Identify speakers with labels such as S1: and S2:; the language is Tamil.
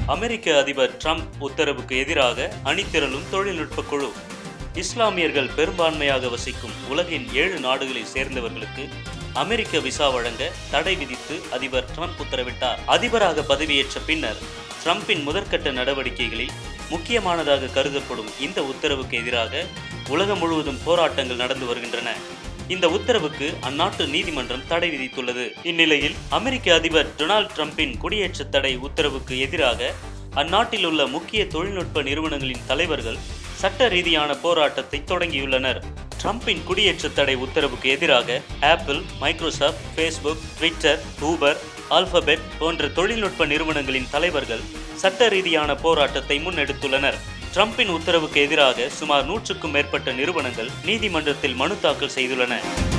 S1: அமெரிக்க அதிபர் ட்ரம்ப் உத்தரவுக்கு எதிராக அணிதிரளும் தொழில்நுட்ப குழு இஸ்லாமியர்கள் பெரும்பான்மையாக வசிக்கும் உலகின் ஏழு நாடுகளை சேர்ந்தவர்களுக்கு அமெரிக்க விசா வழங்க தடை விதித்து அதிபர் ட்ரம்ப் உத்தரவிட்டார் அதிபராக பதவியேற்ற பின்னர் ட்ரம்பின் முதற்கட்ட நடவடிக்கைகளில் முக்கியமானதாக கருதப்படும் இந்த உத்தரவுக்கு எதிராக உலகம் முழுவதும் போராட்டங்கள் நடந்து வருகின்றன இந்த உத்தரவுக்கு அந்நாட்டு நீதிமன்றம் தடை விதித்துள்ளது இந்நிலையில் அமெரிக்க அதிபர் டொனால்ட் ட்ரம்பின் குடியேற்ற தடை உத்தரவுக்கு எதிராக அந்நாட்டில் உள்ள முக்கிய தொழில்நுட்ப நிறுவனங்களின் தலைவர்கள் சட்ட ரீதியான போராட்டத்தை தொடங்கியுள்ளனர் ட்ரம்பின் குடியேற்ற தடை உத்தரவுக்கு எதிராக Apple Microsoft Facebook Twitter Uber Alphabet போன்ற தொழில்நுட்ப நிறுவனங்களின் தலைவர்கள் சட்ட ரீதியான போராட்டத்தை முன்னெடுத்துள்ளனர் ட்ரம்பின் உத்தரவுக்கு எதிராக சுமார் நூற்றுக்கும் மேற்பட்ட நிறுவனங்கள் நீதிமன்றத்தில் மனு தாக்கல் செய்துள்ளன